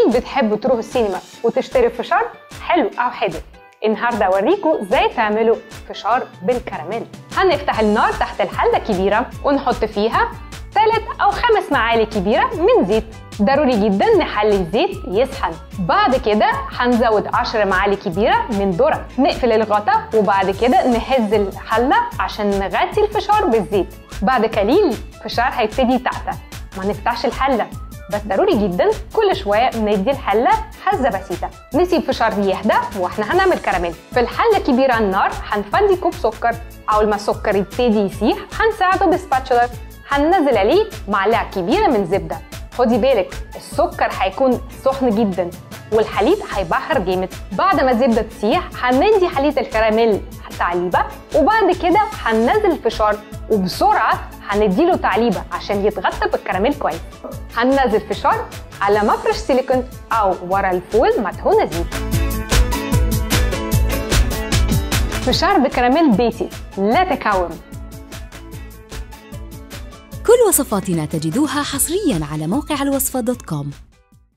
أكيد بتحبوا تروحوا السينما وتشتروا فشار حلو أو حادق النهارده اوريكم ازاي تعملوا فشار بالكراميل هنفتح النار تحت الحله كبيره ونحط فيها ثلاث او خمس معالق كبيره من زيت ضروري جدا نخلي الزيت يسخن بعد كده هنزود 10 معالق كبيره من ذره نقفل الغطا وبعد كده نهز الحله عشان نغطي الفشار بالزيت بعد قليل الفشار هيبتدي يتعتق ما نفتحش الحله بس ضروري جدا كل شويه ندي الحله هزه بسيطه نسيب فشار يهدى واحنا هنعمل كراميل في الحله كبيره على النار هنفضي كوب سكر اول ما السكر يبتدي يسيح هنساعده بسباتشولر هننزل عليه معلقه كبيره من زبده خدي بالك السكر هيكون سخن جدا والحليب هيبخر جامد بعد ما الزبده تسيح هندي حليب الكراميل تعليبه وبعد كده هننزل الفشار وبسرعه هنديله تعليبه عشان يتغطى بالكراميل كويس هننزل فشار على مفرش سيليكون او ورا الفول مدهونه زيت فشار بكراميل بيتي لا تكون كل وصفاتنا تجدوها حصريا على موقع الوصفة دوت كوم